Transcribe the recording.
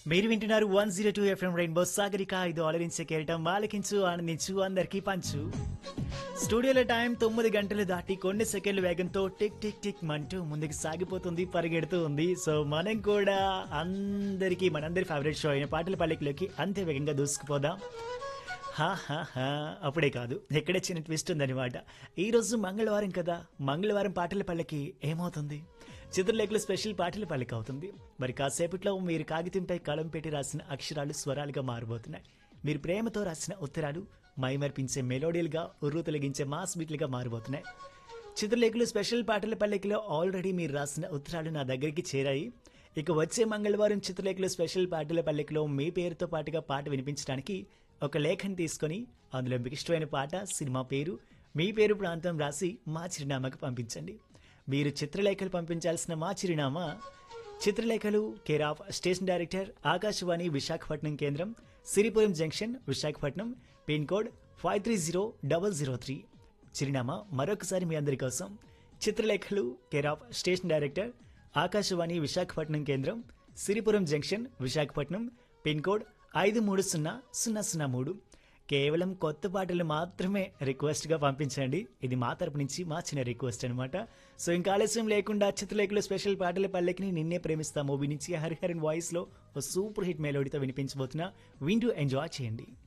మీరు వింటున్నారు one zero two FM rainbow Sagarika ఇది ఆలరించే కేరటం ఆలకించు ఆనందించు అందరికీ పంచు స్టూడియోలో టైం తొమ్మిది గంటలు దాటి కొన్ని సెకండ్ల వేగంతో టిక్ టిక్ టిక్ మంటూ ముందుకు సాగిపోతుంది పరిగెడుతూ ఉంది సో మనం కూడా అందరికీ మనందరి ఫేవరెట్ షో అయిన పాటల పల్లెకిలోకి అంతే వేగంగా దూసుకుపోదాం హా హా హా అప్పుడే కాదు ఎక్కడే చిన్న ట్విస్ట్ ఉందన్నమాట ఈ రోజు మంగళవారం కదా మంగళవారం పాటల పల్లకి ఏమవుతుంది చిత్రలేఖలు స్పెషల్ పాటల పల్లకి అవుతుంది మరి కాసేపట్లో మీరు కాగితంపై కలం పెట్టి రాసిన అక్షరాలు స్వరాలుగా మారబోతున్నాయి మీరు ప్రేమతో రాసిన ఉత్తరాలు మైమర్పించే మెలోడీలుగా ఉర్రు తొలగించే మాస్ బీట్లుగా మారబోతున్నాయి చిత్రలేఖలు స్పెషల్ పాటల పల్లకిలో ఆల్రెడీ మీరు రాసిన ఉత్తరాలు నా దగ్గరికి చేరాయి ఇక వచ్చే మంగళవారం చిత్రలేఖలు స్పెషల్ పాటల పల్లకిలో మీ పేరుతో పాటుగా పాట వినిపించడానికి ఒక లేఖను తీసుకొని అందులో మీకు ఇష్టమైన పాట సినిమా పేరు మీ పేరు ప్రాంతం రాసి మా చిరునామాకు పంపించండి మీరు చిత్రలేఖలు పంపించాల్సిన మా చిరునామా చిత్రలేఖలు care of station director Akashvani Visakhapatnam కేంద్రం Siripuram junction Visakhapatnam pin code five three zero double zero three చిరునామా మరొకసారి మీ అందరి కోసం చిత్రలేఖలు care of station director Akashvani Visakhapatnam కేంద్రం Siripuram junction Visakhapatnam pin code ఐదు మూడు సున్నా సున్నా సున్నా మూడు కేవలం కొత్త పాటలు మాత్రమే రిక్వెస్ట్గా పంపించండి ఇది మా తరపు నుంచి మా చిన్న రిక్వెస్ట్ అనమాట సో ఇంకా ఆలస్యం లేకుండా చిత్రలేఖలో స్పెషల్ పాటల పల్లెకిని నిన్నే ప్రేమిస్తా మూవీ నుంచి హరిహరన్ వాయిస్లో ఓ సూపర్ హిట్ మెలోడీతో వినిపించబోతున్నా వింటూ ఎంజాయ్ చేయండి